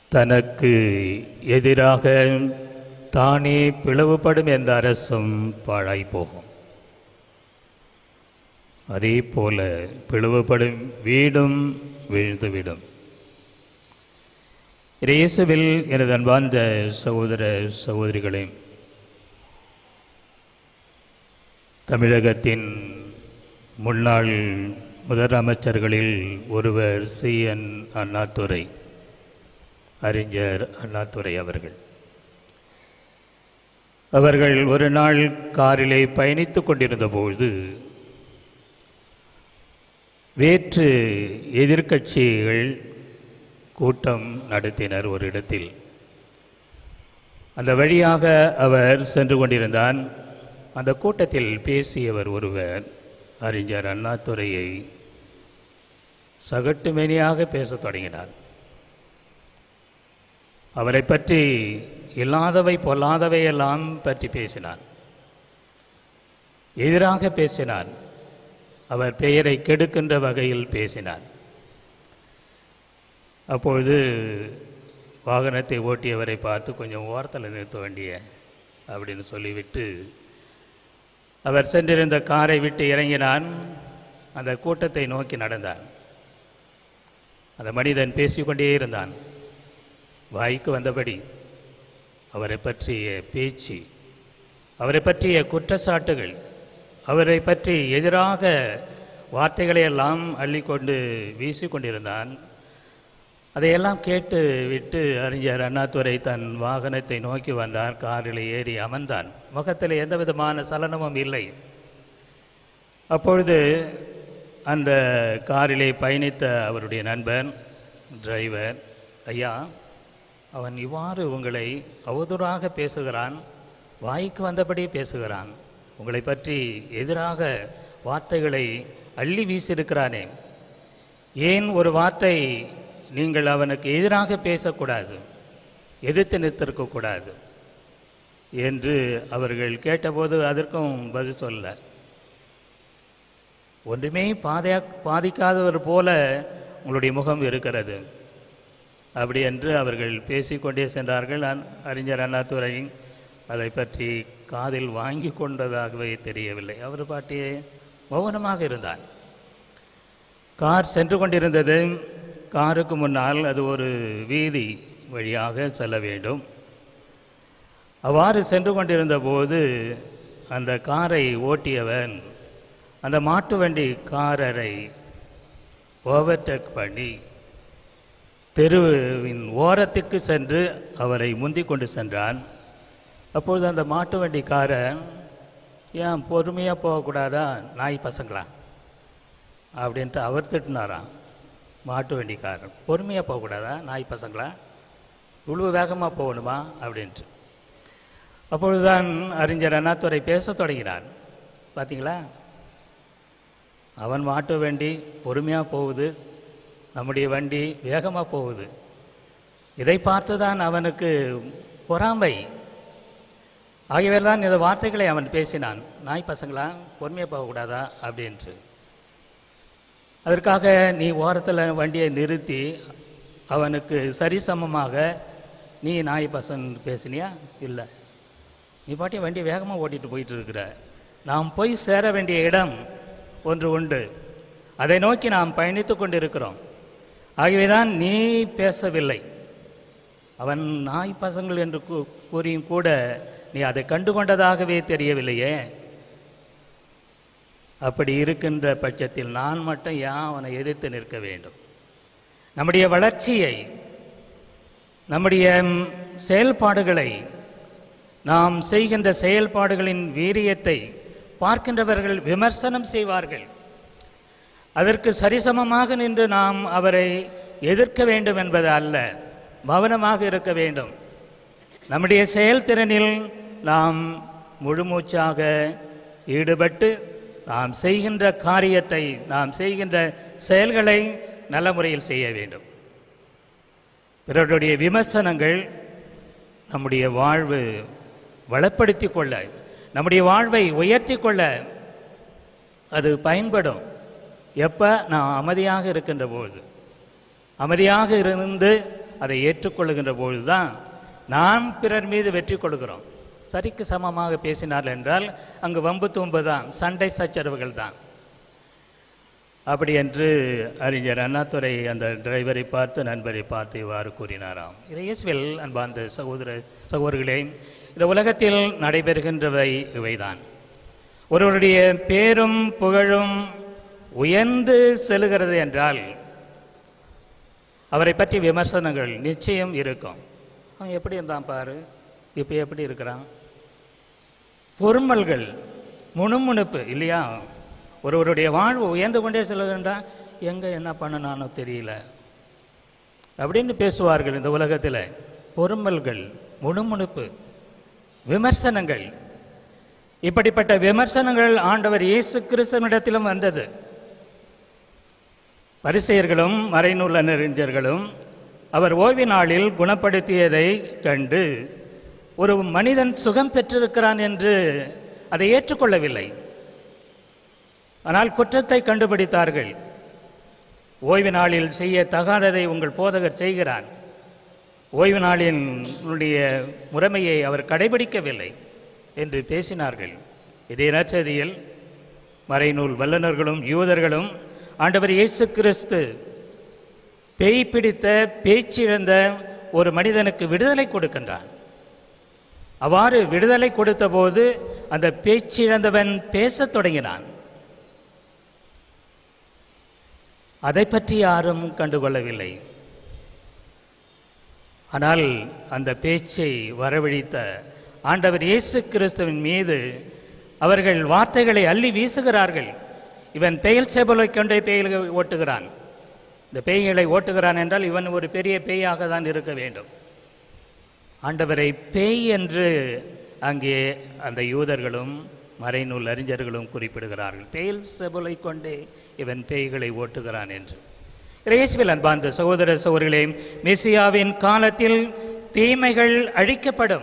தனக்கு எதிராக தானே பிளவுபடும் எந்த அரசும் பாழாய் போகும் அதே போல பிளவுபடும் வீடும் வீழ்ந்துவிடும் இயேசுவில் எனது அன்பார்ந்த சகோதர சகோதரிகளே தமிழகத்தின் முன்னாள் முதலமைச்சர்களில் ஒருவர் சி என் அண்ணாதுரை அறிஞர் அண்ணாதுரை அவர்கள் அவர்கள் ஒரு நாள் காரிலே பயணித்துக் கொண்டிருந்த பொழுது வேற்று எதிர்க்கட்சிகள் கூட்டம் நடத்தினர் ஒரு இடத்தில் அந்த வழியாக அவர் சென்று கொண்டிருந்தான் அந்த கூட்டத்தில் பேசியவர் ஒருவர் அறிஞர் அண்ணாதுரையை சகட்டுமேனியாக பேசத் தொடங்கினார் அவரை பற்றி இல்லாதவை பொல்லாதவை எல்லாம் பற்றி பேசினார் எதிராக பேசினார் அவர் பெயரை கெடுக்கின்ற வகையில் பேசினார் அப்பொழுது வாகனத்தை ஓட்டியவரை பார்த்து கொஞ்சம் ஓரத்தில் நிறுத்த வேண்டிய அப்படின்னு சொல்லிவிட்டு அவர் சென்றிருந்த காரை விட்டு இறங்கினான் அந்த கூட்டத்தை நோக்கி நடந்தார் அந்த மனிதன் பேசிக்கொண்டே இருந்தான் வாய்க்கு வந்தபடி அவரை பற்றிய பேச்சு அவரை பற்றிய குற்றச்சாட்டுகள் அவரை பற்றி எதிராக வார்த்தைகளை எல்லாம் அள்ளிக்கொண்டு வீசிக்கொண்டிருந்தான் அதையெல்லாம் கேட்டு விட்டு அறிஞர் அண்ணாதுரை தன் வாகனத்தை நோக்கி வந்தான் காரில் ஏறி அமர்ந்தான் முகத்தில் எந்த விதமான சலனமும் இல்லை அப்பொழுது அந்த காரிலே பயணித்த அவருடைய நண்பன் டிரைவர் ஐயா அவன் இவ்வாறு உங்களை அவதூறாக பேசுகிறான் வாய்க்கு வந்தபடி பேசுகிறான் உங்களை பற்றி எதிராக வார்த்தைகளை அள்ளி வீசியிருக்கிறானே ஏன் ஒரு வார்த்தை நீங்கள் அவனுக்கு எதிராக பேசக்கூடாது எதிர்த்து நிறுத்திருக்கக்கூடாது என்று அவர்கள் கேட்டபோது அதற்கும் பதில் சொல்ல ஒன்றுமே பாதையா பாதிக்காதவர் போல உங்களுடைய முகம் இருக்கிறது அப்படி என்று அவர்கள் பேசிக்கொண்டே சென்றார்கள் அன்- அறிஞர் அண்ணாதுரை அதை பற்றி காதில் வாங்கி கொண்டதாகவே தெரியவில்லை அவர் பாட்டியே மௌனமாக இருந்தார் கார் சென்று கொண்டிருந்தது காருக்கு முன்னால் அது ஒரு வீதி வழியாக செல்ல வேண்டும் அவ்வாறு சென்று கொண்டிருந்த போது அந்த காரை ஓட்டியவன் அந்த மாட்டு வண்டி காரரை ஓவர்டேக் பண்ணி தெருவின் ஓரத்துக்கு சென்று அவரை முந்திக் கொண்டு சென்றான் அப்பொழுது அந்த மாட்டு வண்டிக்காரன் ஏன் பொறுமையாக போகக்கூடாதா நாய் பசங்களா அப்படின்ட்டு அவர் திட்டினாராம் மாட்டு வண்டிக்காரன் பொறுமையாக போகக்கூடாதா நாய் பசங்களா இவ்வளவு வேகமாக போகணுமா அப்படின்ட்டு அப்பொழுதுதான் அறிஞர் அண்ணாதுரை பேசத் தொடங்கினார் பார்த்தீங்களா அவன் மாட்டு வண்டி பொறுமையாக போகுது நம்முடைய வண்டி வேகமாக போகுது இதை பார்த்து தான் அவனுக்கு பொறாமை ஆகியவே தான் இந்த வார்த்தைகளை அவன் பேசினான் நாய் பசங்களா பொறுமையாக போகக்கூடாதா அப்படின்ட்டு அதற்காக நீ ஓரத்தில் வண்டியை நிறுத்தி அவனுக்கு சரிசமமாக நீ நாய் பசன் பேசினியா இல்லை நீ பாட்டி வண்டி வேகமாக ஓட்டிட்டு போயிட்டு இருக்கிற நாம் போய் சேர வேண்டிய இடம் ஒன்று உண்டு அதை நோக்கி நாம் பயணித்து கொண்டிருக்கிறோம் ஆகவே தான் நீ பேசவில்லை அவன் நாய் பசங்கள் என்று கூ- கூறியும் கூட நீ அதை கண்டு கொண்டதாகவே தெரியவில்லையே அப்படி இருக்கின்ற பட்சத்தில் நான் மட்டும் ஏன் அவனை எதிர்த்து நிற்க வேண்டும் நம்முடைய வளர்ச்சியை நம்முடைய ம், செயல்பாடுகளை நாம் செய்கின்ற செயல்பாடுகளின் வீரியத்தை பார்க்கின்றவர்கள் விமர்சனம் செய்வார்கள் அதற்கு சரிசமமாக நின்று நாம் அவரை எதிர்க்க வேண்டும் என்பது அல்ல மௌனமாக இருக்க வேண்டும் நம்முடைய செயல்திறனில் நாம் முழுமூச்சாக ஈடுபட்டு நாம் செய்கின்ற காரியத்தை நாம் செய்கின்ற செயல்களை நல்ல முறையில் செய்ய வேண்டும் பிறருடைய விமர்சனங்கள் நம்முடைய வாழ்வு வளப்படுத்தி கொள்ள நம்முடைய வாழ்வை உயர்த்தி கொள்ள அது பயன்படும் எப்போ நாம் அமைதியாக இருக்கின்ற போது அமைதியாக இருந்து அதை ஏற்றுக்கொள்ளுகின்ற பொழுதுதான் நாம் பிறர் மீது வெற்றி கொள்கிறோம் சரிக்கு சமமாக பேசினார் என்றால் அங்கு வம்பு தும்பு தான் சண்டை சச்சரவுகள் தான் அப்படி என்று அறிஞர் அண்ணாதுரை அந்த டிரைவரை பார்த்து நண்பரை பார்த்து இவ்வாறு கூறினாராம் இயேசுவில் அன்பார்ந்த சகோதர சகோதரர்களே இந்த உலகத்தில் நடைபெறுகின்றவை இவைதான் ஒருவருடைய பேரும் புகழும் உயர்ந்து செல்கிறது என்றால் அவரை பற்றி விமர்சனங்கள் நிச்சயம் இருக்கும் அவன் எப்படி இருந்தான் பாரு இப்போ எப்படி இருக்கிறான் பொறுமல்கள் முணுமுணுப்பு இல்லையா ஒருவருடைய வாழ்வு உயர்ந்து கொண்டே செல்லுகின்றா எங்கே என்ன பண்ணனானோ தெரியல அப்படின்னு பேசுவார்கள் இந்த உலகத்தில் பொறுமல்கள் முணுமுணுப்பு விமர்சனங்கள் இப்படிப்பட்ட விமர்சனங்கள் ஆண்டவர் இயேசு கிறிஸ்தவனிடத்திலும் வந்தது பரிசெயர்களும் மறைநூல் அறிஞர்களும் அவர் ஓய்வு நாளில் குணப்படுத்தியதை கண்டு ஒரு மனிதன் சுகம் பெற்றிருக்கிறான் என்று அதை ஏற்றுக்கொள்ளவில்லை ஆனால் குற்றத்தை கண்டுபிடித்தார்கள் ஓய்வு நாளில் செய்ய தகாததை உங்கள் போதகர் செய்கிறார் ஓய்வு நாளின் உடைய முறைமையை அவர் கடைபிடிக்கவில்லை என்று பேசினார்கள் இதே நற்செய்தியில் மறைநூல் வல்லுநர்களும் யூதர்களும் ஆண்டவர் இயேசு கிறிஸ்து பேய் பிடித்த பேச்சிழந்த ஒரு மனிதனுக்கு விடுதலை கொடுக்கின்றான் அவ்வாறு விடுதலை கொடுத்தபோது அந்த பேச்சிழந்தவன் பேசத் தொடங்கினான் அதை பற்றி யாரும் கண்டுகொள்ளவில்லை ஆனால் அந்த பேச்சை வரவழைத்த ஆண்டவர் இயேசு கிறிஸ்துவின் மீது அவர்கள் வார்த்தைகளை அள்ளி வீசுகிறார்கள் இவன் பெயல் செபலை கொண்டே பேய்களை ஓட்டுகிறான் இந்த பேய்களை ஓட்டுகிறான் என்றால் இவன் ஒரு பெரிய பேயாக தான் இருக்க வேண்டும் ஆண்டவரை பேய் என்று அங்கே அந்த யூதர்களும் மறைநூல் அறிஞர்களும் குறிப்பிடுகிறார்கள் பேல் செபலை கொண்டே இவன் பேய்களை ஓட்டுகிறான் என்று இயேசுவில் அன்பார்ந்த சகோதர சகோதரிகளே மெசியாவின் காலத்தில் தீமைகள் அழிக்கப்படும்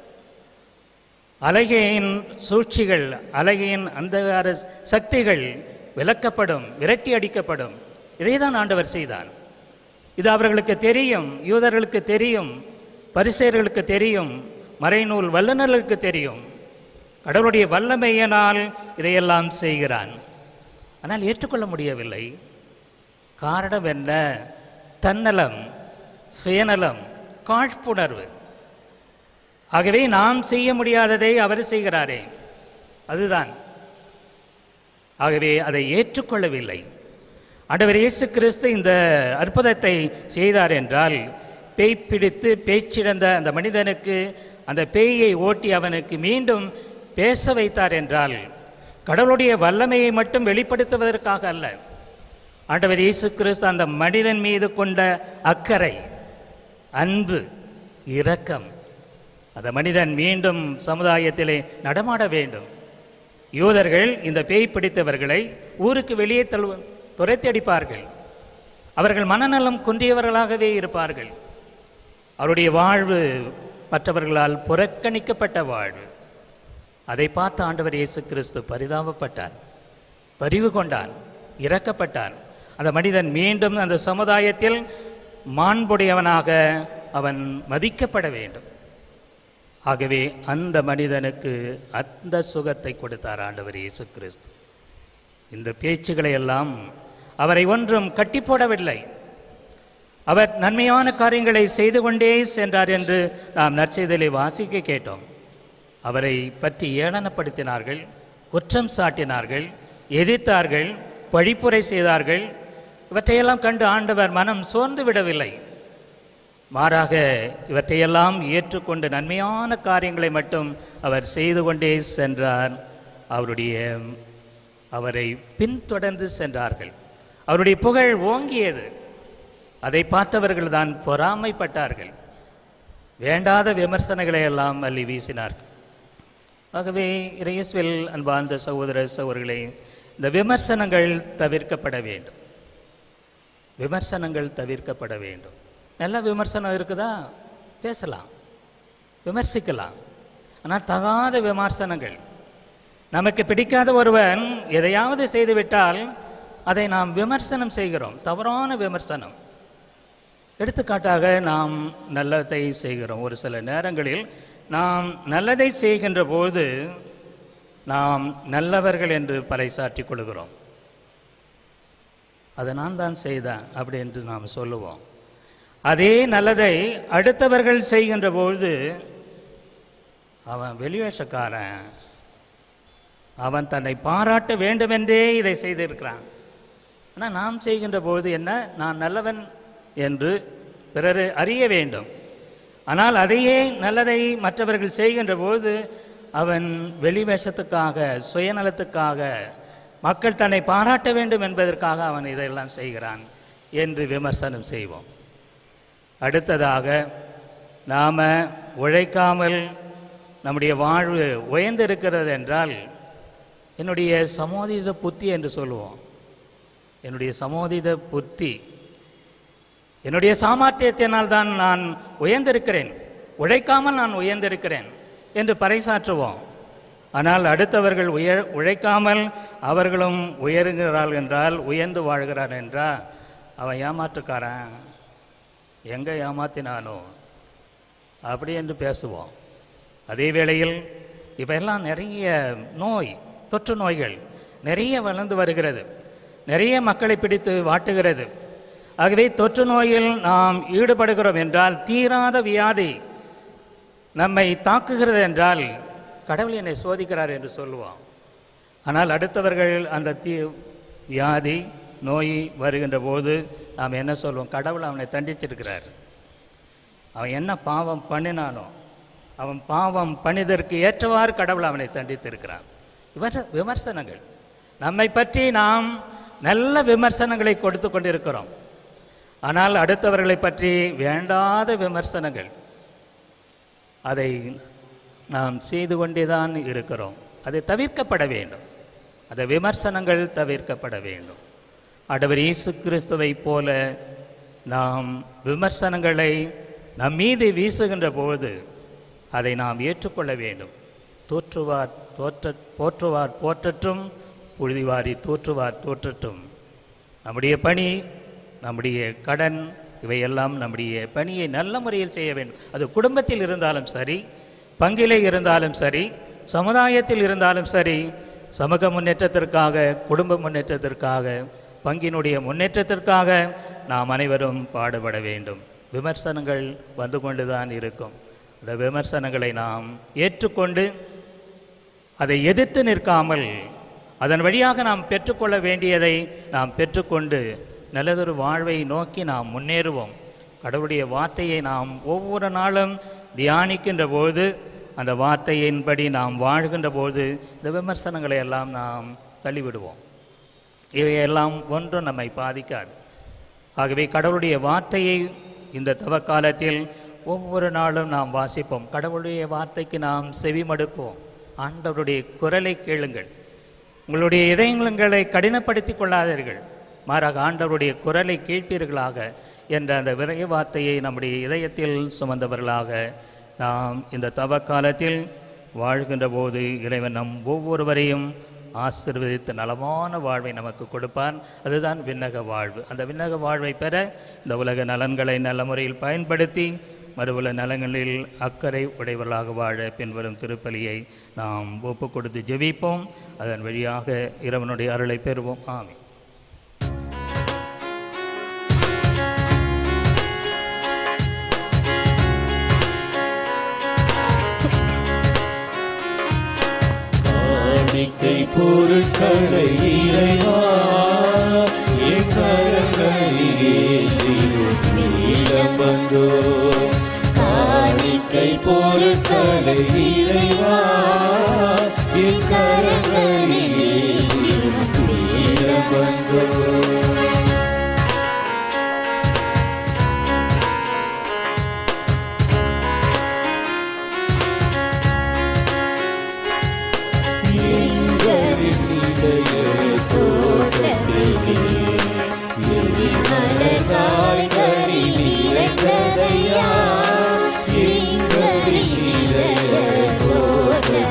அழகையின் சூழ்ச்சிகள் அழகையின் அந்தகார சக்திகள் விலக்கப்படும் விரட்டி அடிக்கப்படும் இதைதான் ஆண்டவர் செய்தார் இது அவர்களுக்கு தெரியும் யூதர்களுக்கு தெரியும் பரிசேயர்களுக்கு தெரியும் மறைநூல் வல்லுநர்களுக்கு தெரியும் கடவுளுடைய வல்லமையினால் இதையெல்லாம் செய்கிறான் ஆனால் ஏற்றுக்கொள்ள முடியவில்லை காரணம் என்ன தன்னலம் சுயநலம் காழ்ப்புணர்வு ஆகவே நாம் செய்ய முடியாததை அவர் செய்கிறாரே அதுதான் ஆகவே அதை ஏற்றுக்கொள்ளவில்லை ஆண்டவர் இயேசு கிறிஸ்து இந்த அற்புதத்தை செய்தார் என்றால் பேய் பிடித்து பேச்சிழந்த அந்த மனிதனுக்கு அந்த பேயை ஓட்டி அவனுக்கு மீண்டும் பேச வைத்தார் என்றால் கடவுளுடைய வல்லமையை மட்டும் வெளிப்படுத்துவதற்காக அல்ல ஆண்டவர் இயேசு கிறிஸ்து அந்த மனிதன் மீது கொண்ட அக்கறை அன்பு இரக்கம் அந்த மனிதன் மீண்டும் சமுதாயத்திலே நடமாட வேண்டும் யூதர்கள் இந்த பேய் பிடித்தவர்களை ஊருக்கு வெளியே தழு துரைத்தி அடிப்பார்கள் அவர்கள் மனநலம் குன்றியவர்களாகவே இருப்பார்கள் அவருடைய வாழ்வு மற்றவர்களால் புறக்கணிக்கப்பட்ட வாழ்வு அதை பார்த்து ஆண்டவர் இயேசு கிறிஸ்து பரிதாபப்பட்டார் பரிவு கொண்டான் இறக்கப்பட்டான் அந்த மனிதன் மீண்டும் அந்த சமுதாயத்தில் மாண்புடையவனாக அவன் மதிக்கப்பட வேண்டும் ஆகவே அந்த மனிதனுக்கு அந்த சுகத்தை கொடுத்தார் ஆண்டவர் இயேசு கிறிஸ்து இந்த பேச்சுகளை எல்லாம் அவரை ஒன்றும் கட்டி போடவில்லை அவர் நன்மையான காரியங்களை செய்து கொண்டே சென்றார் என்று நாம் நற்செய்தலை வாசிக்க கேட்டோம் அவரை பற்றி ஏளனப்படுத்தினார்கள் குற்றம் சாட்டினார்கள் எதிர்த்தார்கள் பழிப்புரை செய்தார்கள் இவற்றையெல்லாம் கண்டு ஆண்டவர் மனம் சோர்ந்து விடவில்லை மாறாக இவற்றையெல்லாம் ஏற்றுக்கொண்டு நன்மையான காரியங்களை மட்டும் அவர் செய்து கொண்டே சென்றார் அவருடைய அவரை பின்தொடர்ந்து சென்றார்கள் அவருடைய புகழ் ஓங்கியது அதை பார்த்தவர்கள் தான் பொறாமைப்பட்டார்கள் வேண்டாத விமர்சனங்களை எல்லாம் அள்ளி வீசினார்கள் ஆகவே இறையஸ்வில் அன்பார்ந்த சகோதர சகோதரர்களே இந்த விமர்சனங்கள் தவிர்க்கப்பட வேண்டும் விமர்சனங்கள் தவிர்க்கப்பட வேண்டும் நல்ல விமர்சனம் இருக்குதா பேசலாம் விமர்சிக்கலாம் ஆனால் தகாத விமர்சனங்கள் நமக்கு பிடிக்காத ஒருவன் எதையாவது செய்துவிட்டால் அதை நாம் விமர்சனம் செய்கிறோம் தவறான விமர்சனம் எடுத்துக்காட்டாக நாம் நல்லதை செய்கிறோம் ஒரு சில நேரங்களில் நாம் நல்லதை செய்கின்ற போது நாம் நல்லவர்கள் என்று பறைசாற்றிக் கொள்கிறோம் அதை நான் தான் செய்தேன் அப்படி என்று நாம் சொல்லுவோம் அதே நல்லதை அடுத்தவர்கள் செய்கின்ற பொழுது அவன் வெளிவேஷக்காரன் அவன் தன்னை பாராட்ட வேண்டுமென்றே இதை செய்திருக்கிறான் ஆனால் நாம் செய்கின்ற பொழுது என்ன நான் நல்லவன் என்று பிறர் அறிய வேண்டும் ஆனால் அதையே நல்லதை மற்றவர்கள் செய்கின்ற போது அவன் வெளிவேஷத்துக்காக சுயநலத்துக்காக மக்கள் தன்னை பாராட்ட வேண்டும் என்பதற்காக அவன் இதையெல்லாம் செய்கிறான் என்று விமர்சனம் செய்வோம் அடுத்ததாக நாம் உழைக்காமல் நம்முடைய வாழ்வு உயர்ந்திருக்கிறது என்றால் என்னுடைய சமோதித புத்தி என்று சொல்லுவோம் என்னுடைய சமோதித புத்தி என்னுடைய சாமர்த்தியத்தினால் தான் நான் உயர்ந்திருக்கிறேன் உழைக்காமல் நான் உயர்ந்திருக்கிறேன் என்று பறைசாற்றுவோம் ஆனால் அடுத்தவர்கள் உயர் உழைக்காமல் அவர்களும் உயர்கிறார்கள் என்றால் உயர்ந்து வாழ்கிறார் என்றால் அவன் ஏமாற்றுக்காரன் எங்கே ஏமாத்தினானோ அப்படி என்று பேசுவோம் அதே வேளையில் இவையெல்லாம் நிறைய நோய் தொற்று நோய்கள் நிறைய வளர்ந்து வருகிறது நிறைய மக்களை பிடித்து வாட்டுகிறது ஆகவே தொற்று நோயில் நாம் ஈடுபடுகிறோம் என்றால் தீராத வியாதி நம்மை தாக்குகிறது என்றால் கடவுள் என்னை சோதிக்கிறார் என்று சொல்லுவோம் ஆனால் அடுத்தவர்கள் அந்த தீ வியாதி நோய் வருகின்ற போது நாம் என்ன சொல்வோம் கடவுள் அவனை தண்டிச்சிருக்கிறார் அவன் என்ன பாவம் பண்ணினானோ அவன் பாவம் பண்ணிதற்கு ஏற்றவாறு கடவுள் அவனை தண்டித்திருக்கிறான் இவர் விமர்சனங்கள் நம்மை பற்றி நாம் நல்ல விமர்சனங்களை கொடுத்து கொண்டிருக்கிறோம் ஆனால் அடுத்தவர்களை பற்றி வேண்டாத விமர்சனங்கள் அதை நாம் செய்து கொண்டேதான் இருக்கிறோம் அது தவிர்க்கப்பட வேண்டும் அந்த விமர்சனங்கள் தவிர்க்கப்பட வேண்டும் ஆண்டவர் இயேசு கிறிஸ்துவைப் போல நாம் விமர்சனங்களை நம் மீது வீசுகின்ற போது அதை நாம் ஏற்றுக்கொள்ள வேண்டும் தோற்றுவார் தோற்ற போற்றுவார் போற்றட்டும் புழுதிவாரி தோற்றுவார் தோற்றட்டும் நம்முடைய பணி நம்முடைய கடன் இவையெல்லாம் நம்முடைய பணியை நல்ல முறையில் செய்ய வேண்டும் அது குடும்பத்தில் இருந்தாலும் சரி பங்கிலே இருந்தாலும் சரி சமுதாயத்தில் இருந்தாலும் சரி சமூக முன்னேற்றத்திற்காக குடும்ப முன்னேற்றத்திற்காக பங்கினுடைய முன்னேற்றத்திற்காக நாம் அனைவரும் பாடுபட வேண்டும் விமர்சனங்கள் வந்து கொண்டுதான் இருக்கும் அந்த விமர்சனங்களை நாம் ஏற்றுக்கொண்டு அதை எதிர்த்து நிற்காமல் அதன் வழியாக நாம் பெற்றுக்கொள்ள வேண்டியதை நாம் பெற்றுக்கொண்டு நல்லதொரு வாழ்வை நோக்கி நாம் முன்னேறுவோம் கடவுளுடைய வார்த்தையை நாம் ஒவ்வொரு நாளும் தியானிக்கின்ற போது அந்த வார்த்தையின்படி நாம் வாழ்கின்ற போது இந்த விமர்சனங்களை எல்லாம் நாம் தள்ளிவிடுவோம் இவையெல்லாம் ஒன்றும் நம்மை பாதிக்காது ஆகவே கடவுளுடைய வார்த்தையை இந்த தவக்காலத்தில் ஒவ்வொரு நாளும் நாம் வாசிப்போம் கடவுளுடைய வார்த்தைக்கு நாம் செவிமடுப்போம் ஆண்டவருடைய குரலை கேளுங்கள் உங்களுடைய இதயங்களை கடினப்படுத்திக் கொள்ளாதீர்கள் மாறாக ஆண்டவருடைய குரலை கேட்பீர்களாக என்ற அந்த விரைய வார்த்தையை நம்முடைய இதயத்தில் சுமந்தவர்களாக நாம் இந்த தவ காலத்தில் வாழ்கின்ற போது இறைவன் நம் ஒவ்வொருவரையும் ஆசீர்வதித்த நலமான வாழ்வை நமக்கு கொடுப்பான் அதுதான் விண்ணக வாழ்வு அந்த விண்ணக வாழ்வை பெற இந்த உலக நலன்களை நல்ல முறையில் பயன்படுத்தி மறுபல நலங்களில் அக்கறை உடையவர்களாக வாழ பின்வரும் திருப்பலியை நாம் ஒப்பு கொடுத்து ஜெபிப்போம் அதன் வழியாக இறைவனுடைய அருளை பெறுவோம் ஆமென் காணிக்கை பொருட்களை இறைவா என் கரங்களிலே நீலம் வந்தோ காணிக்கை பொருட்களை இறைவா என் கரங்களிலே நீலம் வந்தோ எங்களின் இதய தோட்டத்திலே எரிமலர்காய் கறி நிறைந்ததையா எங்களின் இதய தோட்டத்திலே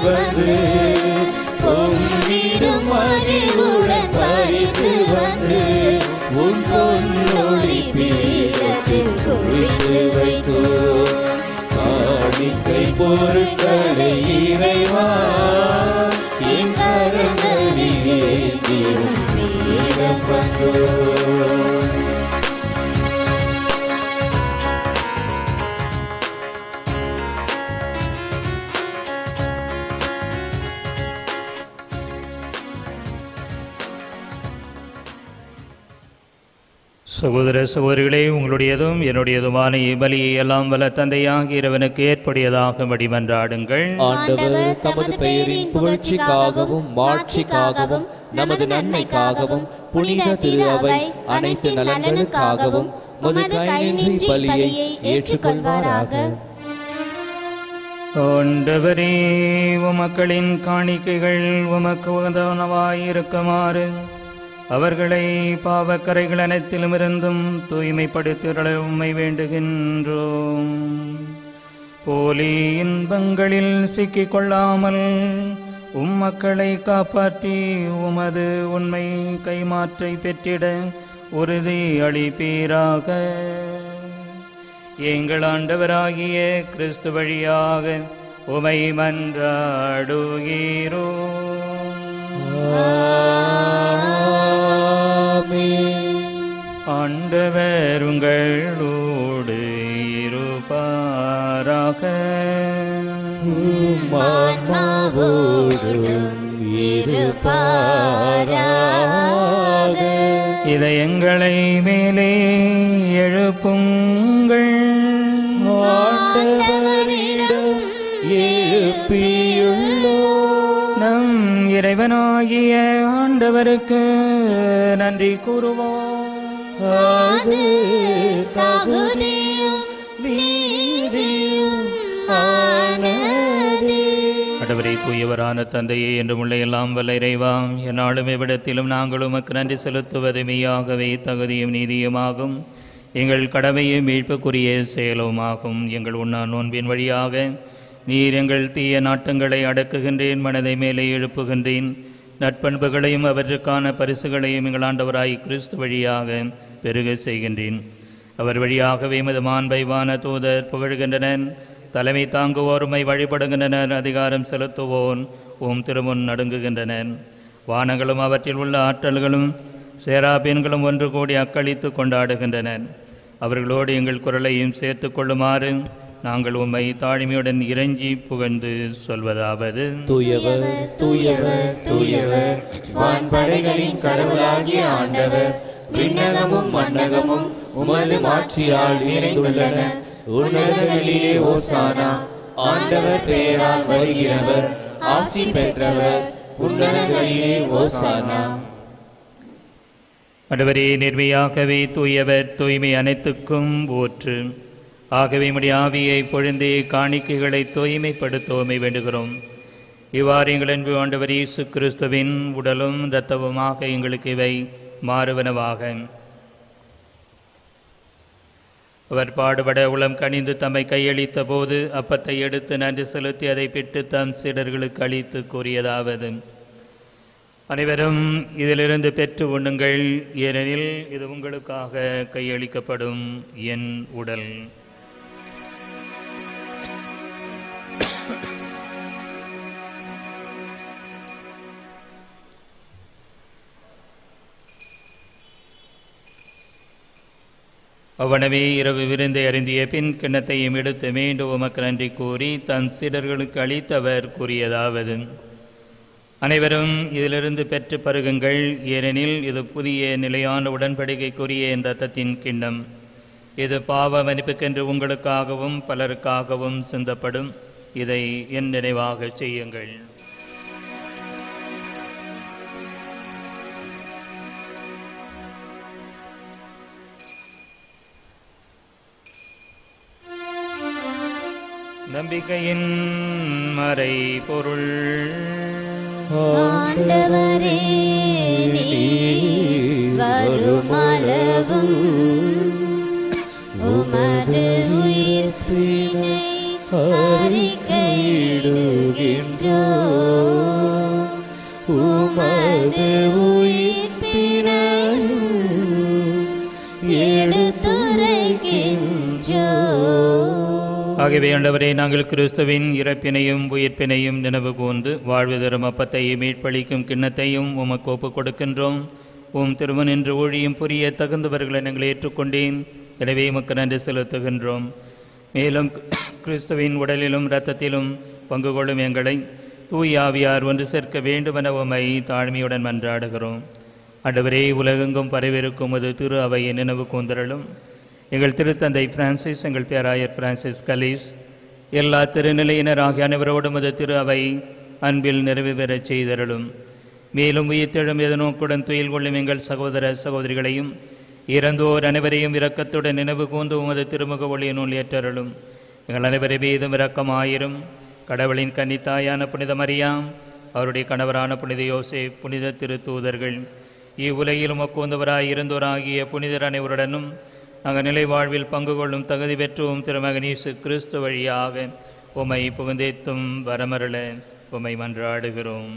வந்து பொங்கிடும் அறிவுடன் பறித்து வந்து உன் பொன்னொழி பீடத்தில் குவித்து வைத்தோ காணிக்கை பொருட்களை இறைவா என் கரங்களிலே தீரும் பீடம் வந்தோ சகோதர சகோதரிகளே உங்களுடையதும் என்னுடையதுமான இவ்வலியை எல்லாம் வல்ல தந்தையாகி இறைவனுக்கு ஏற்புடையதாக வடிமன்றாடுங்கள் ஆண்டவர் தமது பெயரின் புகழ்ச்சிக்காகவும் மாட்சிக்காகவும் நமது நன்மைக்காகவும் புனித திரு அவை அனைத்து நலன்களுக்காகவும் உமது கைநின்றி பலியை ஏற்றுக்கொள்வாராக ஆண்டவரே உமக்களின் காணிக்கைகள் உமக்கு உகந்தவனவாயிருக்குமாறு அவர்களை பாவக்கரைகள் அனைத்திலும் இருந்தும் தூய்மைப்படுத்திட உம்மை வேண்டுகின்றோம் போலி இன்பங்களில் சிக்கிக் கொள்ளாமல் உம் மக்களை காப்பாற்றி உமது உண்மை கைமாற்றை பெற்றிட உறுதி அளிப்பீராக எங்கள் ஆண்டவராகிய கிறிஸ்து வழியாக உமை மன்றாடுகிறோ ஆண்டவர் உங்களோடு இருப்பாராக ஆன்மாவோடும் இருப்பாராக இதயங்களை மேலே எழுப்புங்கள் ஆண்டவரிடம் எழுப்பியுள்ளோ நம் இறைவனாகிய ஆண்டவருக்கு நன்றி கூறுவோம் அது தகுதியும் நீதியும் ஆனதே ஆண்டவரை தூயவரான தந்தையே என்றும் உள்ள எல்லாம் வல்ல இறைவாம் என்னாலும் எவ்விடத்திலும் நாங்கள் உமக்கு நன்றி செலுத்துவது மெய்யாகவே தகுதியும் நீதியுமாகும் எங்கள் கடமையும் மீட்புக்குரிய செயலுமாகும் எங்கள் உண்ணா நோன்பின் வழியாக நீர் எங்கள் தீய நாட்டங்களை அடக்குகின்றேன் மனதை மேலே எழுப்புகின்றேன் நட்பண்புகளையும் அவற்றுக்கான பரிசுகளையும் எங்கள் ஆண்டவராய் கிறிஸ்து வழியாக பெருக செய்கின்றேன் அவர் வழியாகவே எமது மாண்பை வான தூதர் புகழ்கின்றனர் தலைமை தாங்குவோருமை வழிபடுகின்றனர் அதிகாரம் செலுத்துவோன் ஓம் திருமுன் நடுங்குகின்றனர் வானங்களும் அவற்றில் உள்ள ஆற்றல்களும் சேராபீன்களும் ஒன்று கூடி அக்களித்து கொண்டாடுகின்றனர் அவர்களோடு எங்கள் குரலையும் சேர்த்து கொள்ளுமாறு நாங்கள் உம்மை தாழ்மையுடன் இறைஞ்சி புகழ்ந்து சொல்வதாவது தூயவர் தூயவர் தூயவர் வான்படைகளின் கடவுளாகிய ஆண்டவர் விண்ணகமும் மன்னகமும் உமது மாட்சியால் நிறைந்துள்ளன உன்னதங்களிலே ஓசானா ஆண்டவர் பெயரால் வருகிறவர் ஆசி பெற்றவர் உன்னதங்களிலே ஓசானா ஆண்டவரே நேர்மையாகவே தூயவர் தூய்மை அனைத்துக்கும் ஊற்று ஆகவே உம்முடைய ஆவியை பொழுந்தே காணிக்கைகளை தூய்மைப்படுத்தவுமை வேண்டுகிறோம் இவ்வாறு எங்கள் அன்பு ஆண்டவர் இயேசு கிறிஸ்துவின் உடலும் இரத்தவுமாக எங்களுக்கு இவை மாறுவனவாக அவர் பாடுபட உளம் கனிந்து தம்மை கையளித்த போது அப்பத்தை எடுத்து நன்றி செலுத்தி அதை பிட்டு தம் சீடர்களுக்கு அளித்து கூறியதாவது அனைவரும் இதிலிருந்து பெற்று உண்ணுங்கள் ஏனெனில் இது உங்களுக்காக கையளிக்கப்படும் என் உடல் அவ்வனவே இரவு விருந்தை அருந்திய பின் கிண்ணத்தையும் எடுத்து மீண்டும் உமக்கு நன்றி கூறி தன் சீடர்களுக்கு அளித்தவர் கூறியதாவது அனைவரும் இதிலிருந்து பெற்று பருகுங்கள் ஏனெனில் இது புதிய நிலையான உடன்படிக்கைக்குரிய என் ரத்தத்தின் கிண்ணம் இது பாவ மன்னிப்புக்கென்று உங்களுக்காகவும் பலருக்காகவும் சிந்தப்படும் இதை என் நினைவாக செய்யுங்கள் நம்பிக்கையின் மறை பொருள் ஆண்டவரே நீர் வருமளவும் உமது உயிர்ப்பினை அறிக்கையிடுகின்றோ உமது உயிர்ப்பினையும் எடுத்துரைக்கின்றோ ஆகவே ஆண்டவரே நாங்கள் கிறிஸ்துவின் இறப்பினையும் உயிர்ப்பினையும் நினைவு கூர்ந்து வாழ்வு தரும் அப்பத்தையும் மீட்பளிக்கும் கிண்ணத்தையும் உமக்கு ஒப்புக் கொடுக்கின்றோம் உம் திருமன் என்று ஊழியும் புரிய தகுந்தவர்களை நாங்கள் ஏற்றுக்கொண்டேன் எனவே உமக்கு நன்றி செலுத்துகின்றோம் மேலும் கிறிஸ்துவின் உடலிலும் இரத்தத்திலும் பங்கு கொள்ளும் எங்களை தூய் ஆவியார் ஒன்று சேர்க்க வேண்டுமென உமை தாழ்மையுடன் மன்றாடுகிறோம் ஆண்டவரே உலகெங்கும் பரவிருக்கும் அது திரு அவையை நினைவு கூந்தரலும் எங்கள் திருத்தந்தை பிரான்சிஸ் எங்கள் பேராயர் பிரான்சிஸ் கலீஸ் எல்லா திருநிலையினர் ஆகிய அனைவரோடும் அது திரு அவை அன்பில் நிறைவு பெறச் செய்தருளும் மேலும் உயிர்த்தெழும் எதனோக்குடன் துயில் கொள்ளும் எங்கள் சகோதர சகோதரிகளையும் இறந்தோர் அனைவரையும் இரக்கத்துடன் நினைவு கூர்ந்து உமது திருமுக ஒளியினுள் ஏற்றருளும் எங்கள் அனைவரை மீதும் இரக்கமாயிரும் கடவுளின் கன்னித்தாயான புனித மரியாம் அவருடைய கணவரான புனித யோசே புனித திருத்தூதர்கள் இவ்வுலகில் உமக்குந்தவராய் இருந்தோராகிய புனிதர் அனைவருடனும் நாங்கள் நிலை வாழ்வில் பங்கு கொள்ளும் தகுதி பெற்றுவோம் திருமகனீசு கிறிஸ்து வழியாக உமை புகுந்தேத்தும் வரமருள உமை மன்றாடுகிறோம்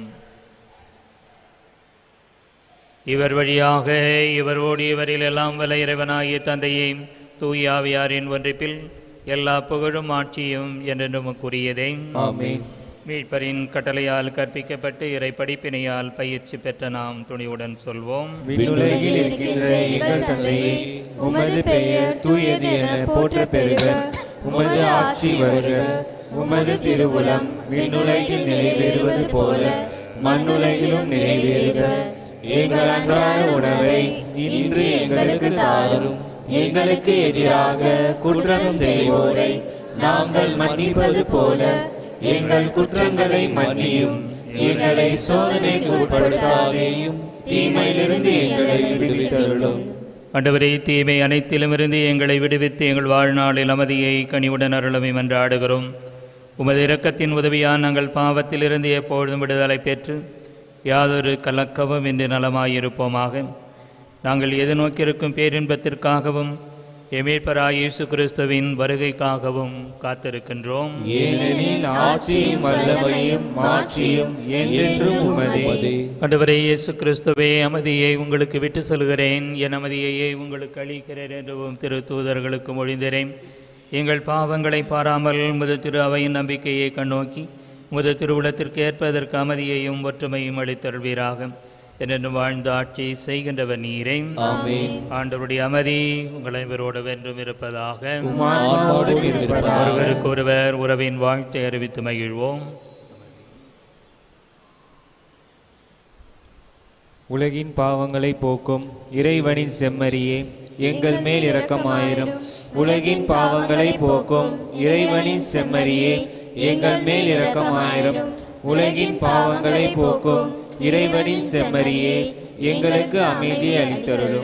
இவர் வழியாக இவரோடு இவரில் எல்லாம் வல்ல இறைவனாகிய தந்தையை தூயாவியாரின் ஒன்றிப்பில் எல்லா புகழும் ஆட்சியும் என்றென்றுமுக்குரியதே ஆமென் மீட்பரின் கட்டளையால் கற்பிக்கப்பட்டு இறை படிப்பினையால் பயிற்சி பெற்ற நாம் துணிவுடன் சொல்வோம் விண்ணுலகில் இருக்கின்ற எங்கள் தந்தையே உமது பெயர் தூயது என போற்ற பெறுக உமது ஆட்சி வருக உமது திருவுளம் விண்ணுலகில் நிறைவேறுவது போல மண்ணுலகிலும் நிறைவேறுக எங்கள் அன்றாட உணவை இன்று எங்களுக்கு தாரும் எங்களுக்கு எதிராக குற்றம் செய்வோரை நாங்கள் மன்னிப்பது போல எங்கள் குற்றங்களை மன்னியும் எங்களை சோதனைக்கு உட்படுத்தாதேயும் தீமையிலிருந்து எங்களை விடுவித்தருளும் ஆண்டவரே தீமை அனைத்திலுமிருந்து எங்களை விடுவித்து எங்கள் வாழ்நாளில் அமைதியை கனிவுடன் அருளமை மன்றாடுகிறோம் உமது இரக்கத்தின் உதவியால் நாங்கள் பாவத்திலிருந்து எப்பொழுதும் விடுதலை பெற்று யாதொரு கலக்கமும் இன்று நலமாயிருப்போமாக நாங்கள் எதிர்நோக்கியிருக்கும் பேரின்பத்திற்காகவும் எமீட்பராய் இயேசு கிறிஸ்துவின் வருகைக்காகவும் காத்திருக்கின்றோம் ஏனெனில் ஆட்சியும் வல்லமையும் மாட்சியும் என்றென்றும் உமதே ஆண்டவரே இயேசு கிறிஸ்துவே அமைதியை உங்களுக்கு விட்டு செல்கிறேன் என் அமைதியையே உங்களுக்கு அளிக்கிறேன் என்றும் திரு தூதர்களுக்கு மொழிந்தேன் எங்கள் பாவங்களை பாராமல் முது திரு அவையின் நம்பிக்கையை கண்ணோக்கி முது திருவுளத்திற்கு ஏற்பதற்கு அமைதியையும் ஒற்றுமையும் அளித்தருள்வீராக என்றென்றும் வாழ்ந்த ஆட்சி செய்கின்றவர் நீரே ஆமென். ஆண்டவருடைய அமைதி உங்கள் அனைவரோடு வென்றும் இருப்பதாக ஆன்மாவோடும் இருப்பதாக. ஒருவருக்கு ஒருவர் உறவின் வாழ்த்தை அறிவித்து மகிழ்வோம் உலகின் பாவங்களை போக்கும் இறைவனின் செம்மறியே எங்கள் மேல் இரக்கமாயிரும் உலகின் பாவங்களை போக்கும் இறைவனின் செம்மறியே எங்கள் மேல் இரக்கமாயிரும் உலகின் பாவங்களை போக்கும் இறைவனின் செம்மறியே எங்களுக்கு அமைதி அளித்தருளும்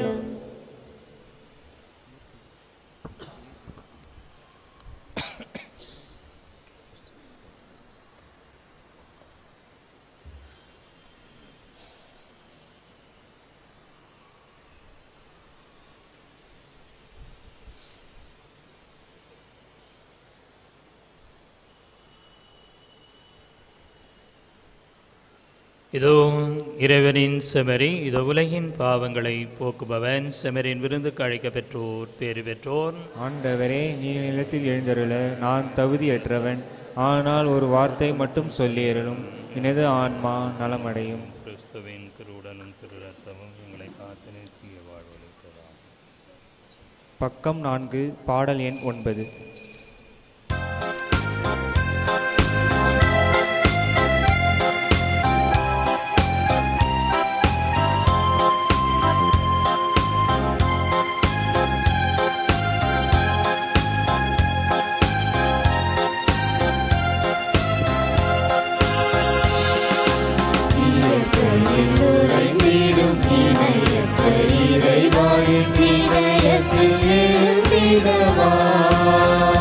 இதோ இறைவனின் செமரி இதோ உலகின் பாவங்களை போக்குபவன் செமரின் விருந்துக்கு அழைக்க பெற்றோர் பேறு பெற்றோர் ஆண்டவரே நீ நிலத்தில் எழுந்தருள நான் தகுதியற்றவன் ஆனால் ஒரு வார்த்தை மட்டும் சொல்லியருளும் எனது ஆன்மா நலமடையும் கிறிஸ்துவின் திருவுடலும் திரு ரத்தமும் எங்களை காத்து நிறுத்திய வாழ்வளித்ததாம் பக்கம் நான்கு பாடல் எண் ஒன்பது இயற்கையில் உறைந்திடும் இணையற்ற இறைவாயின் இதயத்தில் எழுந்திடவா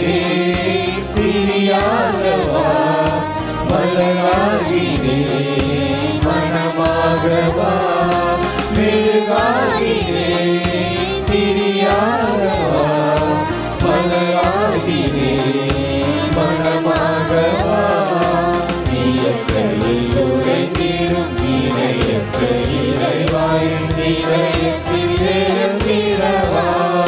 பிரியாதவா மலராகினே மனமாகவா மெழுகாகினே பிரியாதவா மலராகினே மனமாகவா நீயற்கையில் உறைந்திடும் இணையற்ற இறைவாய் இதயத்தில் எழுந்திடவா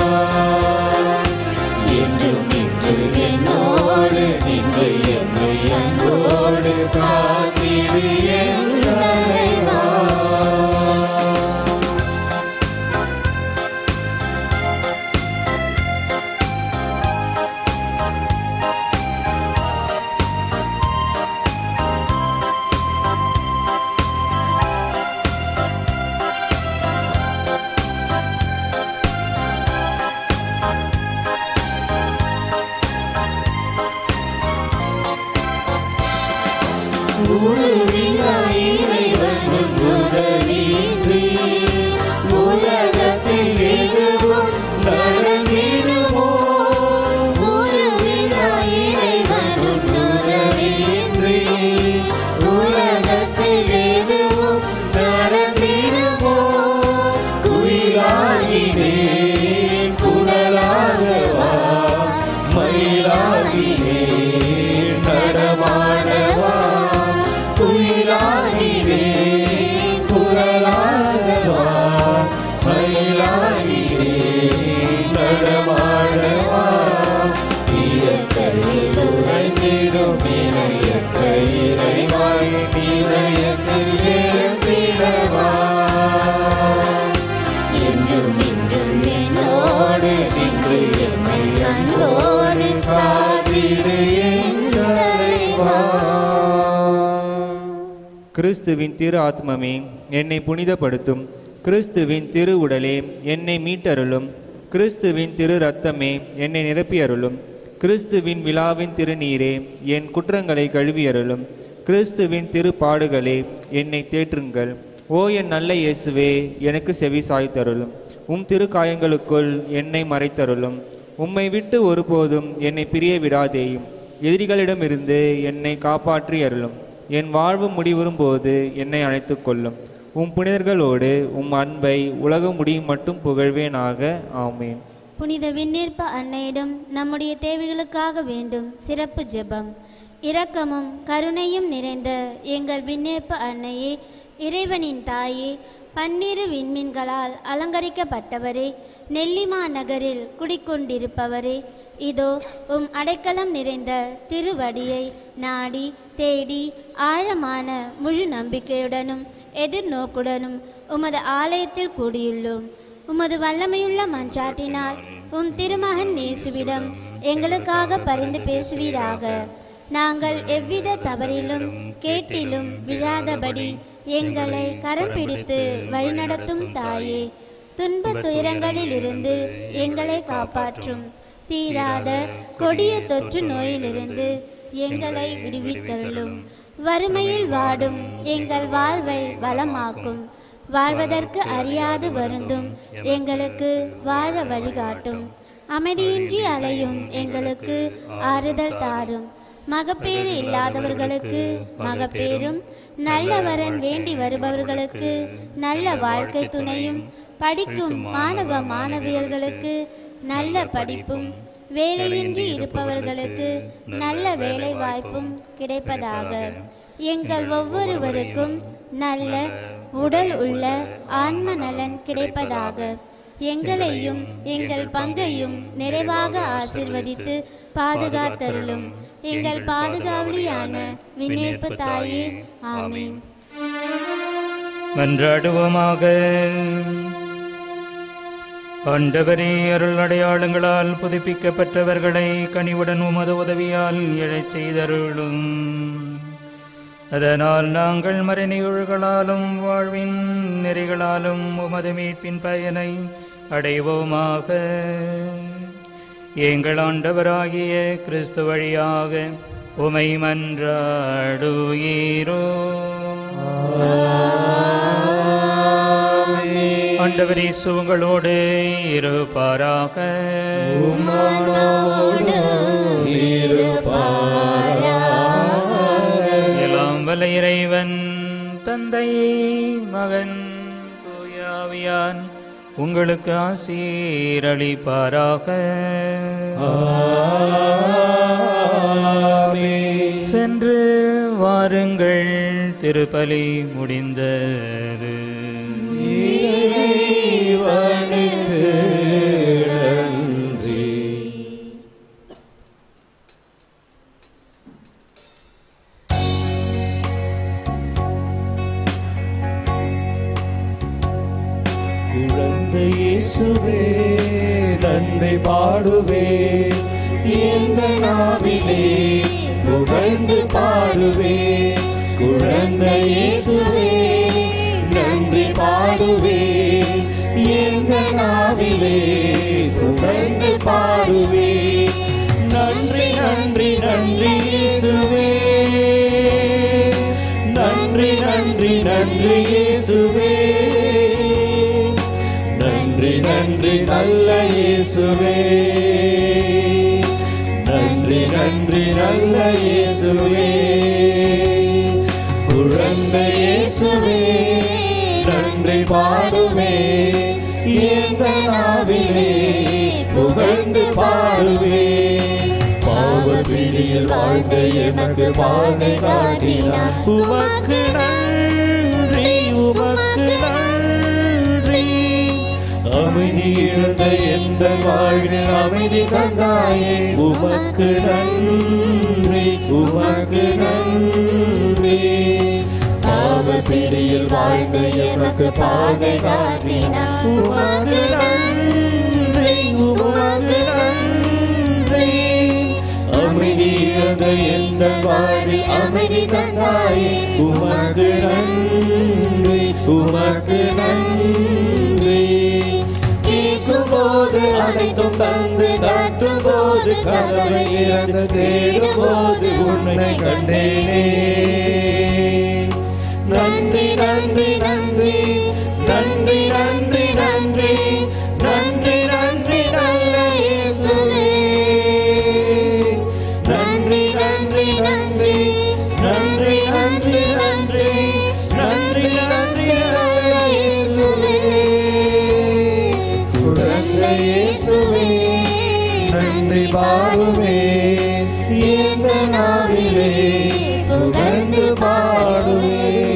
என்றும் இன்று என்னோடு நின்று என்னை அன்போடு காத்திடு என் தலைவா உருவினாய் இறைவனும் உதவியின்றி உலகத்தில் எதுவும் நடந்திடுமோ உருவினாய் இறைவனும் உதவியின்றி உலகத்தில் எதுவும் நடந்திடுமோ குயிலாகினேன் குரலாகவா மயிலாகினேன் நடமாடவா குயிலாகினேன் குரலாகவா மயிலாகினேன் நடமாடவா இயற்கையில் உறைந்திடும் இணையற்ற இறைவாய் இதயத்தில் எழுந்திடவா என்றும் இன்றும் என்னோடு நின்று என்னை அன்போடு காத்திடு என் தலைவா கிறிஸ்துவின் திரு ஆத்மமே என்னை புனிதப்படுத்தும் கிறிஸ்துவின் திரு உடலே என்னை மீட்டருளும் கிறிஸ்துவின் திரு ரத்தமே என்னை நிரப்பியருளும் கிறிஸ்துவின் விழாவின் திருநீரே என் குற்றங்களை கழுவியருளும் கிறிஸ்துவின் திரு பாடுகளே என்னை தேற்றுங்கள் ஓ என் நல்ல இயேசுவே எனக்கு செவி சாய்த்தருளும் உம் திரு காயங்களுக்குள் என்னை மறைத்தருளும் உம்மை விட்டு ஒருபோதும் என்னை பிரிய விடாதேயும் எதிரிகளிடமிருந்து என்னை காப்பாற்றி அருளும் என் வாழ்வு முடிவரும் போது என்னை அழைத்துக் கொள்ளும் உம் புனிதர்களோடு உம் அன்பை உலகம் முடியும் மட்டும் புகழ்வேனாக ஆமேன் புனித விண்ணேற்ப அன்னையிடம் நம்முடைய தேவைகளுக்காக வேண்டும் சிறப்பு ஜெபம் இரக்கமும் கருணையும் நிறைந்த எங்கள் விண்ணேற்ப அன்னையே இறைவனின் தாயே பன்னிரு விண்மீன்களால் அலங்கரிக்கப்பட்டவரே நெல்லிமா நகரில் குடிக்கொண்டிருப்பவரே இதோ உம் அடைக்கலம் நிறைந்த திருவடியை நாடி தேடி ஆழமான முழு நம்பிக்கையுடனும் எதிர்நோக்குடனும் உமது ஆலயத்தில் கூடியுள்ளோம் உமது வல்லமையுள்ள மன்றாட்டினால் உம் திருமகன் நேசுவிடம் எங்களுக்காக பரிந்து பேசுவீராக நாங்கள் எவ்வித தவறிலும் கேட்டிலும் விழாதபடி எங்களை கரம் பிடித்து வழிநடத்தும் தாயே துன்ப துயரங்களிலிருந்து எங்களை காப்பாற்றும் தீராத கொடிய தொற்று நோயிலிருந்து எங்களை விடுவித்தருளும் வறுமையில் வாடும் எங்கள் வாழ்வை வளமாக்கும் வாழ்வதற்கு அறியாது வருந்தும் எங்களுக்கு வாழ வழிகாட்டும் அமைதியின்றி அலையும் எங்களுக்கு ஆறுதல் தாரும் மகப்பேறு இல்லாதவர்களுக்கு மகப்பேரும் நல்ல வரன் வேண்டி வருபவர்களுக்கு நல்ல வாழ்க்கை துணையும் படிக்கும் மாணவ மாணவியர்களுக்கு நல்ல படிப்பும் வேலையின்றி இருப்பவர்களுக்கு நல்ல வேலை வாய்ப்பும் கிடைப்பதாக எங்கள் ஒவ்வொருவருக்கும் நல்ல உடல் உள்ள ஆன்ம நலன் கிடைப்பதாக எங்களையும் எங்கள் பங்கையும் நிறைவாக ஆசிர்வதித்து பாதுகாத்தருளும் எங்கள் பாதுகாவலியான விண்ணேற்பு தாயே ஆமீன் மன்றாடுவோமாக ஆண்டவரே அருள் அடையாளங்களால் புதுப்பிக்கப்பட்டவர்களை கனிவுடன் உமது உதவியால் எழச் செய்தருளும் அதனால் நாங்கள் மறைநிகழ்களாலும் வாழ்வின் நெறிகளாலும் உமது மீட்பின் பயனை அடைவோமாக எங்கள் ஆண்டவராகிய கிறிஸ்து வழியாக உமை மன்றாடுகிறோ ஆண்டவர் இயேசு உங்களோடு இருப்பாராக எல்லாம் வல்ல இறைவன் தந்தை மகன் தூயாவியான் உங்களுக்கு ஆசீரளிப்பாராக சென்று வாருங்கள் திருப்பலி முடிந்தது குழந்தை இயேசுவே நன்மை பாடுவே எந்த நாவிலே புகழ்ந்து பாடுவே குழந்தை இயேசுவே நன்றி பாடுவே எந்த நாவிலே புகழ்ந்து பாடுவே நன்றி நன்றி நன்றி இயேசுவே நன்றி நன்றி நன்றி இயேசுவே நன்றி நன்றி நல்ல இயேசுவே நன்றி நன்றி நல்ல இயேசுவே குழந்தை இயேசுவே நன்றி பாடுவே எந்த நாவிலே புகழ்ந்து பாடுவே பாவ பிடியில் வாழ்ந்த எமக்கு பாதை காட்டினார் உமக்கு நன்றி உமக்கு நன்றி அமைதி இழந்த எந்த வாழ்வில் அமைதி தந்தாயே உமக்கு நன்றி உமக்கு நன்றி பாவ பிடியில் வாழ்ந்த எமக்கு பாதை காட்டினார் உமக்கு நன்றி உமக்கு நன்றி அமைதி இழந்த எந்த வாழ்வில் அமைதி தந்தாயே உமக்கு நன்றி உமக்கு நன்றி கேட்கும் போது அனைத்தும் தந்து தட்டும் போது கதவை இறந்து தேடும் போது உன்னை கண்டேனே நன்றி நன்றி நன்றி நன்றி நன்றி நன்றி நன்றி நன்றி நல்ல இயேசுவே நன்றி நன்றி நன்றி நன்றி நன்றி நன்றி நன்றி நன்றி நல்ல இயேசுவே குழந்தை இயேசுவே நன்றி பாடுவே இந்த நாவிலே புகழ்ந்து பாடுவே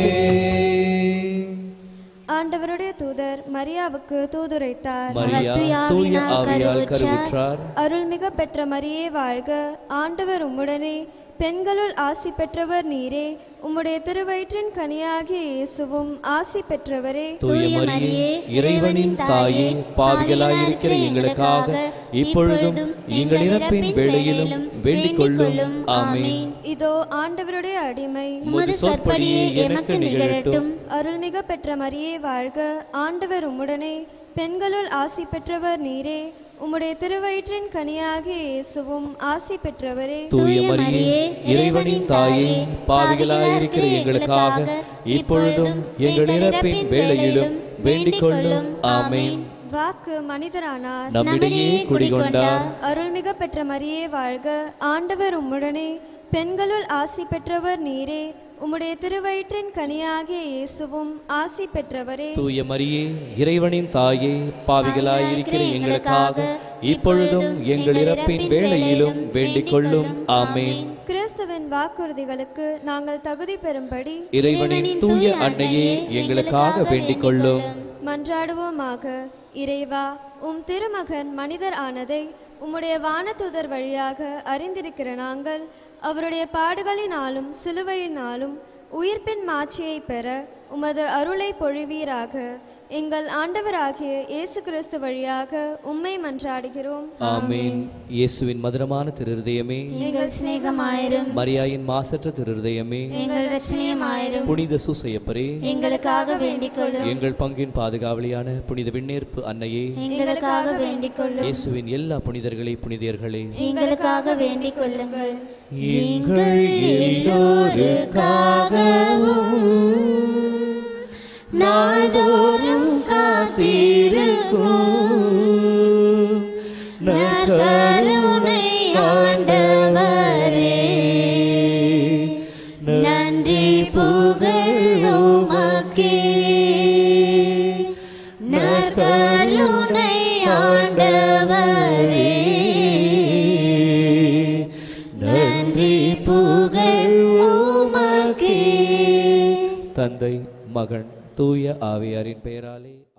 ஆண்டவருடைய தூதர் மரியாவுக்கு தூதுரைத்தார் மரியா தூய ஆவியால் கருவுற்றார் அருள்மிக பெற்ற மரியே வாழ்க ஆண்டவர் உம்முடனே பெண்களுள் ஆசி பெற்றவர் நீரே உம்முடைய திருவயிற்றின் கனியாகிய இயேசுவும் ஆசி பெற்றவரே தூய மரியே இறைவனின் தாயே பாவிகளாயிருக்கிற எங்களுக்காக இப்பொழுதும் எங்கள் இறப்பின் வேளையிலும் வேண்டிக் கொள்ளும் ஆமென் இதோ ஆண்டவருடைய அடிமை உமது சொற்படியே எனக்கு நிகழட்டும் அருள்மிக பெற்ற மரியே வாழ்க ஆண்டவர் உம்முடனே பெண்களுள் ஆசி பெற்றவர் நீரே உம்முடைய திருவயிற்றின் கனியாகிய இயேசுவும் ஆசி பெற்றவரே தூய மரியே இறைவனின் தாயே பாவிகளாயிருக்கிற எங்களுக்காக இப்பொழுதும் எங்கள் இறப்பின் வேளையிலும் வேண்டிக் கொள்ளும் ஆமென் வாக்கு மனிதரானார் நம்மிடையே குடிகொண்டார் அருள்மிக பெற்ற மரியே வாழ்க ஆண்டவர் உம்முடனே பெண்களுள் ஆசி பெற்றவர் நீரே உம்முடைய திருவயிற்றின் கனியாகிய இயேசுவும் ஆசி பெற்றவரே தூய மரியே இறைவனின் தாயே பாவிகளாயிருக்கிற எங்களுக்காக இப்பொழுதும் எங்கள் இறப்பின் வேளையிலும் வேண்டிக் கொள்ளும் ஆமென் கிறிஸ்துவின் வாக்குறுதிகளுக்கு நாங்கள் தகுதி பெறும்படி இறைவனின் தூய அன்னையே எங்களுக்காக வேண்டிக் கொள்ளும் மன்றாடுவோமாக இறைவா உம் திருமகன் மனிதர் ஆனதை உம்முடைய வானதூதர் வழியாக அறிந்திருக்கிற நாங்கள் அவருடைய பாடுகளினாலும் சிலுவையினாலும் உயிர்ப்பின் மாட்சியை பெற உமது அருளை பொழிவீராக எங்கள் ஆண்டவராகிய இயேசு கிறிஸ்து வழியாக உம்மை மன்றாடுகிறோம் ஆமென் இயேசுவின் மதுரமான திருஹதயமே எங்கள் சிநேகமாயிரும் மரியாயின் மாசற்ற திருஹதயமே எங்கள் ரட்சணியமாயிரும் புனித சூசையப்பரே எங்களுக்காக வேண்டிக் கொள்ளும் எங்கள் பங்கின் பாதுகாவலியான புனித விண்ணேற்பு அன்னையே எங்களுக்காக வேண்டிக் கொள்ளும் இயேசுவின் எல்லா புனிதர்களே புனிதர்களே எங்களுக்காக வேண்டிக் கொள்ளுங்கள் எங்கள் எல்லோருக்காகவும் நாள்தோறும் காத்தே நற்கருணை ஆண்டவரே நன்றி புகழுமக்கே நற்கருணை ஆண்டவரே நன்றி புகழுமக்கே தந்தை மகன் தூய ஆவியாரின் பெயராலே